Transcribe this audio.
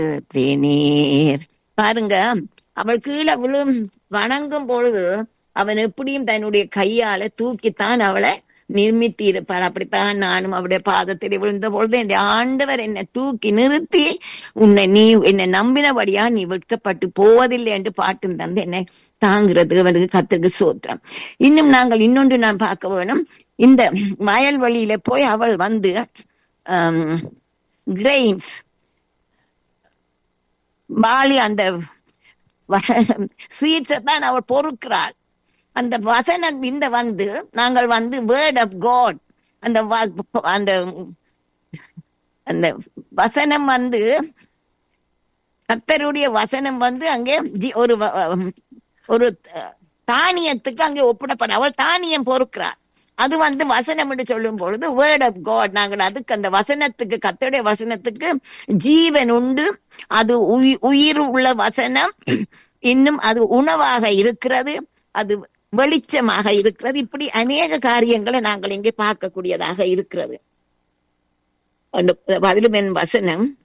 தேநீர் பாருங்க அவள் கீழே விழும் வணங்கும் பொழுது அவன் எப்படியும் தன்னுடைய கையால தூக்கித்தான் அவளை நிர்மித்தி இருப்பார் அப்படித்தான் நானும் அவருடைய பாதத்தில் விழுந்த பொழுது என் ஆண்டவர் என்னை தூக்கி நிறுத்தி உன்னை நீ என்னை நம்பினபடியா நீ விற்கப்பட்டு போவதில்லை என்று பாட்டும் தந்து என்னை தாங்கிறது அவருக்கு கத்திற்கு சோத்திரம் இன்னும் நாங்கள் இன்னொன்று நான் பார்க்க வேணும் இந்த வயல்வெளியில போய் அவள் வந்து கிரெயின்ஸ் பாலி அந்த சீட்ஸை தான் அவள் பொறுக்கிறாள் அந்த வசனம் இந்த வந்து நாங்கள் வந்து வேர்ட் ஆஃப் காட் அந்த அந்த அந்த வசனம் வந்து கத்தருடைய வசனம் வந்து அங்கே ஒரு ஒரு தானியத்துக்கு அங்கே ஒப்பிடப்பட அவள் தானியம் பொறுக்கிறாள் அது வந்து வசனம் என்று சொல்லும் பொழுது வேர்ட் ஆஃப் காட் நாங்கள் அதுக்கு அந்த வசனத்துக்கு கத்தருடைய வசனத்துக்கு ஜீவன் உண்டு அது உயிர் உள்ள வசனம் இன்னும் அது உணவாக இருக்கிறது அது வெளிச்சமாக இருக்கிறது இப்படி அநேக காரியங்களை நாங்கள் இங்கே பார்க்கக்கூடியதாக இருக்கிறது பதிலும் என் வசனம்